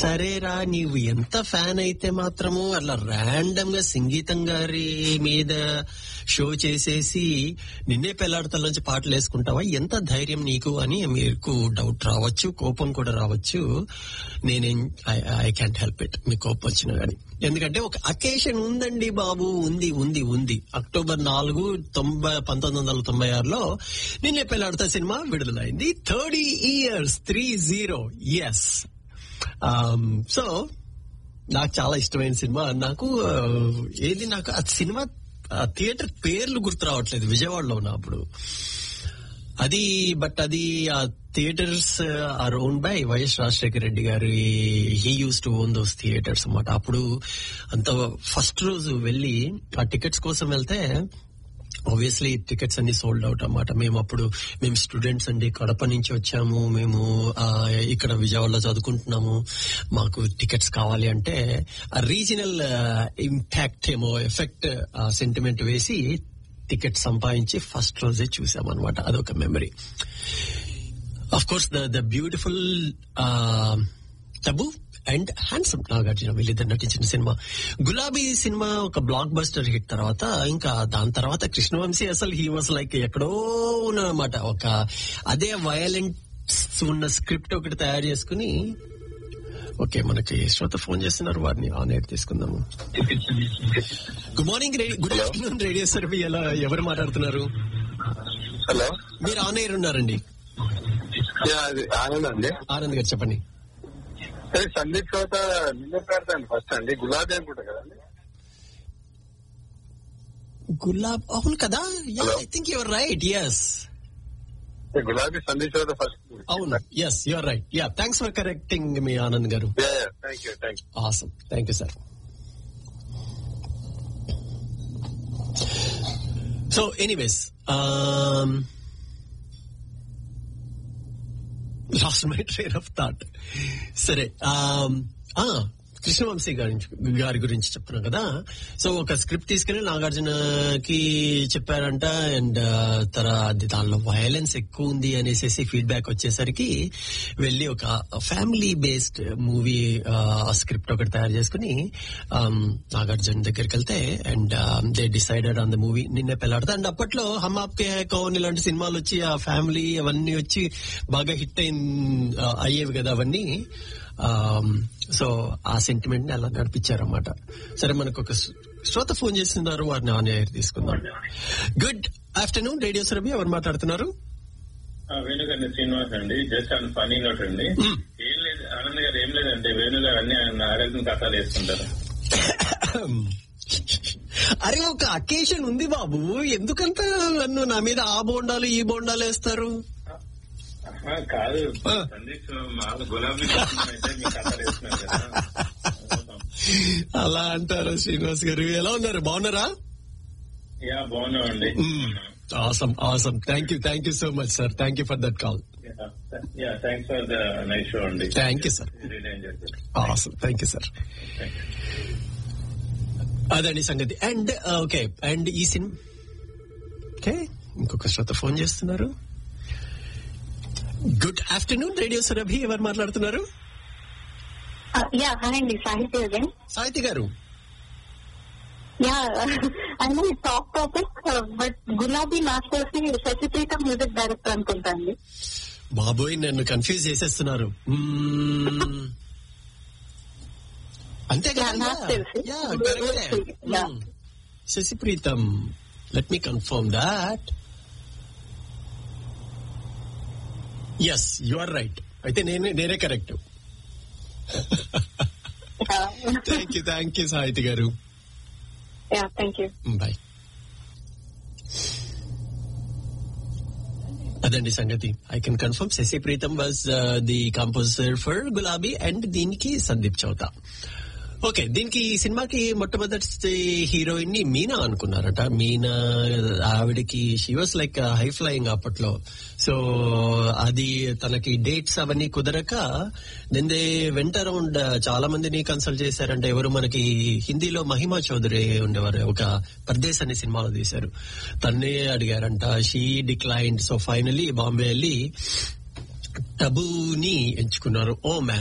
సరేరా నీవు ఎంత ఫ్యాన్ అయితే మాత్రము అలా ర్యాండమ్ గా సంగీతం గారి మీద షో చేసేసి నిన్నే పెళ్లాడతల నుంచి పాటలు వేసుకుంటావా ఎంత ధైర్యం నీకు అని మీకు డౌట్ రావచ్చు కోపం కూడా రావచ్చు నేనేం ఐ క్యాంట్ హెల్ప్ ఇట్ మీ కోపం వచ్చినా గానీ ఎందుకంటే ఒక అకేషన్ ఉందండి బాబు ఉంది ఉంది ఉంది అక్టోబర్ నాలుగు తొంభై పంతొమ్మిది వందల తొంభై ఆరులో నిన్నే పెళ్లాడతా సినిమా విడుదలైంది thirty years three zero yes so నాకు చాలా ఇష్టమైన సినిమా నాకు ఆ, ఏది నాకు ఆ సినిమా ఆ థియేటర్ పేర్లు గుర్తు రావట్లేదు విజయవాడలో ఉన్నప్పుడు అది బట్ అది ఆ theaters are own by Y S Rajasekhara Reddy గారి he use to own those theaters అన్నమాట అప్పుడు అంత ఫస్ట్ రోజు వెళ్ళి ఆ టికెట్స్ కోసం వెళ్తే ఆబ్వియస్లీ టికెట్స్ అన్ని సోల్డ్ అవుట్ అన్నమాట మేము అప్పుడు మేము స్టూడెంట్స్ అండి కడప నుంచి వచ్చాము మేము ఆ, ఇక్కడ విజయవాడలో చదువుకుంటున్నాము మాకు టికెట్స్ కావాలి అంటే ఆ రీజనల్ ఇంపాక్ట్ ఏమో ఎఫెక్ట్ సెంటిమెంట్ వేసి టికెట్ సంపాదించి ఫస్ట్ రోజే చూసామన్నమాట అదొక memory of course the the beautiful Tabu and handsome Nagarjuna వీళ్ళిద్దరు నటించిన సినిమా గులాబీ సినిమా ఒక బ్లాక్ బస్టర్ హిట్ తర్వాత ఇంకా దాని తర్వాత కృష్ణవంశీ అసలు హీ వాస్ లైక్ ఎక్కడో ఉన్నమాట ఒక అదే వయలెంట్స్ ఉన్న స్క్రిప్ట్ ఒకటి తయారు చేసుకుని ఓకే మనకి శ్రోత ఫోన్ చేస్తున్నారు వారిని ఆన్ ఎయిర్ తీసుకుందాము good morning good afternoon radio సర్వీ ఎలా ఎవరు మాట్లాడుతున్నారు హలో మీరు ఆన్ ఎయిర్ ఉన్నారండి యా, అది ఆనంద్ అండి ఆనంద్ గారు చెప్పండి సరే సందీప్ చోత నిన్నే పెడతాను ఫస్ట్ అండి గులాబీ అనుకుంటా కదండి గులాబ్ అవును కదా yeah Hello. I think your right yes ఏ, గులాబీ సందీప్ చోత ఫస్ట్ అవును yes your right yeah thanks for correcting me Anand గారు thank you thank you awesome thank you sir so anyways lost my train of thought సరే um, ఆ, కృష్ణవంశీ గారి గారి గురించి చెప్తున్నాం కదా సో ఒక స్క్రిప్ట్ తీసుకుని నాగార్జునకి చెప్పారంట అండ్ తర అది దానిలో వయలెన్స్ ఎక్కువ ఉంది అనేసి ఫీడ్బ్యాక్ వచ్చేసరికి వెళ్ళి ఒక ఫ్యామిలీ బేస్డ్ మూవీ స్క్రిప్ట్ ఒకటి తయారు చేసుకుని um, నాగార్జున దగ్గరికి వెళ్తే and they decided on the movie Ninne Pelladatha and అప్పట్లో హమ్ ఆప్కే హై కౌన్ ఇలాంటి సినిమాలు వచ్చి ఆ ఫ్యామిలీ అవన్నీ వచ్చి బాగా హిట్ అయిన ఆ, అయ్యేవి కదా అవన్నీ సో ఆ సెంటిమెంట్ ని అలా నడిపించారన్నమాట సరే మనకు ఒక శ్ర- శ్రోత ఫోన్ చేస్తున్నారు వారిని ఆన్ ఎయిర్ తీసుకుందాం గుడ్ ఆఫ్టర్నూన్ రేడియో సరబి ఎవరు మాట్లాడుతున్నారు వేణుగారి శ్రీనివాస్ అండి జస్ట్ అండ్ ఫనీ నోట్ అండి Hmm. ఏం లేదు ఆనంద్ గారు ఏం లేదంటే వేణు గారు అన్ని నాగార్జున కథలు వేసుకుంటారు అరే ఒక అకేషన్ ఉంది బాబు ఎందుకంత నన్ను నా మీద ఆ బోండాలు ఈ బోండాలు వేస్తారు ఆ, కాదు ఆ. సందీప్ మాకు గులాబీ అయితే మీ కథలు వేస్తున్నారు కదా అలా అంటారు శ్రీనివాస్ గారు ఎలా ఉన్నారు బాగున్నారా యా బాగున్నామండి awesome awesome thank you thank you so much sir thank you for that call yeah thanks for the night show అండి thank you sir Really enjoyed it. Awesome thank you sir Thank you. అదండి సంగతి and okay and ఈ సినిమా okay ఇంకొక శ్రోత phone చేస్తున్నారు good afternoon radio Surabhi ఎవరు మాట్లాడుతున్నారు యా హాయ్ అండి సాహిత్య అగైన్ సాహితి గారు yeah I know top topic but Gulabi masters ని శశిప్రీత మ్యూజిక్ డైరెక్టర్ అనుకుంటా అండి బాబోయ్ నన్ను కన్ఫ్యూజ్ చేసేస్తున్నారు మ్మ్. అంతే Yeah, కదా నాకు తెలుసు. యా కరెక్టే Yeah. Shashi Preetam let me confirm that yes you are right అయితే నేనే నేనే correct thank you thank you Sahiti గారు యా థ్యాంక్ యూ బాయ్ అదండి సంగతి I can confirm Shashi Preetam was the composer for Gulabi and దీనికి సందీప్ చౌత ఓకే దీనికి ఈ సినిమాకి మొట్టమొదటి హీరోయిన్ ని మీనా అనుకున్నారట మీనా ఆవిడకి she was like high flying అప్పట్లో సో అది తనకి డేట్స్ అవన్నీ కుదరక దెన్ దే వెంట అరౌండ్ చాలా మందిని కన్సల్ట్ చేశారంటే ఎవరు మనకి హిందీలో మహిమా చౌదరి ఉండేవారు ఒక పర్దేశ్ అనే సినిమాలో తీశారు తన్నే అడిగారంట she declined so finally Bombay వెళ్ళి టబూని ఎంచుకున్నారు ఓ మ్యాన్